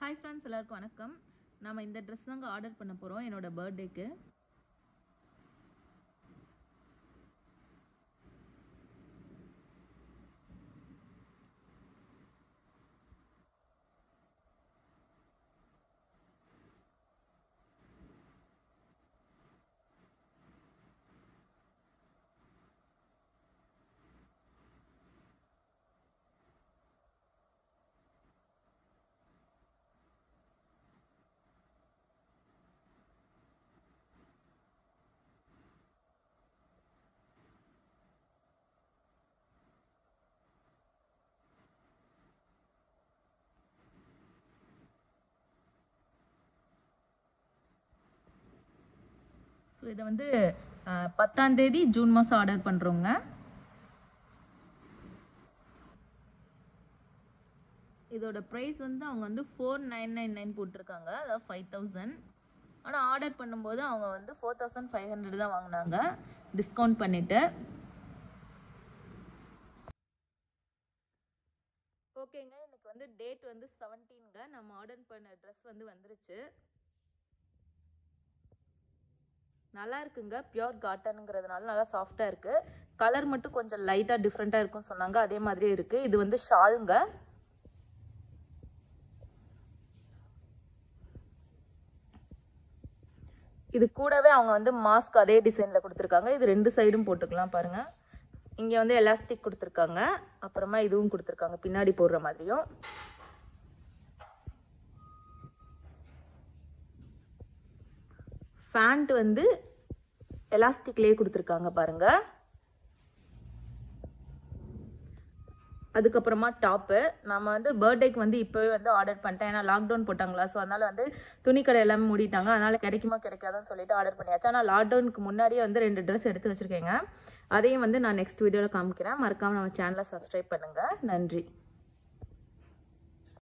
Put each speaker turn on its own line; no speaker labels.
hi friends எல்லாருக்கும் வணக்கம் நம்ம இந்த ட்ரெஸ் தாங்க ஆர்டர் பண்ண போகிறோம் என்னோட பர்த்டேக்கு ஸோ இதை வந்து அஹ், பத்தாம் தேதி ஜூன் மாதம் ஆர்டர் பண்ணுறோங்க இதோட ப்ரைஸ் வந்து அவங்க வந்து ஃபோர் நைன் நைன் நைன் போட்டிருக்காங்க அதாவது ஃபைவ் தௌசண்ட் ஆனால் ஆர்டர் பண்ணும்போது அவங்க வந்து ஃபோர் தௌசண்ட் ஃபைவ் ஹண்ட்ரட் தான் வாங்கினாங்க டிஸ்கவுண்ட் பண்ணிவிட்டு ஓகேங்க இன்னைக்கு வந்து டேட் வந்து செவன்டீன்ங்க நம்ம ஆர்டர் பண்ண ட்ரெஸ் வந்து வந்துருச்சு நல்லா இருக்குங்க பியோர் காட்டனுங்கிறதுனால நல்லா சாஃப்டாக இருக்கு கலர் மட்டும் கொஞ்சம் லைட்டாக டிஃப்ரெண்ட்டாக இருக்கும்னு சொன்னாங்க அதே மாதிரியே இருக்கு இது வந்து ஷாலுங்க இது கூடவே அவங்க வந்து மாஸ்க் அதே டிசைனில் கொடுத்துருக்காங்க இது ரெண்டு சைடும் போட்டுக்கலாம் பாருங்க இங்கே வந்து எலாஸ்டிக் கொடுத்துருக்காங்க அப்புறமா இதுவும் கொடுத்துருக்காங்க பின்னாடி போடுற மாதிரியும் ஃபேண்ட் வந்து எலாஸ்டிக்லேயே கொடுத்துருக்காங்க பாருங்க அதுக்கப்புறமா டாப்பு நம்ம வந்து பர்த்டேக்கு வந்து இப்போவே வந்து ஆர்டர் பண்ணிட்டேன் ஏன்னா லாக்டவுன் போட்டாங்களா ஸோ அதனால வந்து துணி கடை எல்லாமே மூடிட்டாங்க அதனால கிடைக்குமா கிடைக்காதுன்னு சொல்லிட்டு ஆர்டர் பண்ணியாச்சு ஆனால் லாக்டவுனுக்கு முன்னாடியே வந்து ரெண்டு ட்ரெஸ் எடுத்து வச்சிருக்கேங்க அதையும் வந்து நான் நெக்ஸ்ட் வீடியோவில் காமிக்கிறேன் மறக்காம நம்ம சேனலை சப்ஸ்கிரைப் பண்ணுங்க நன்றி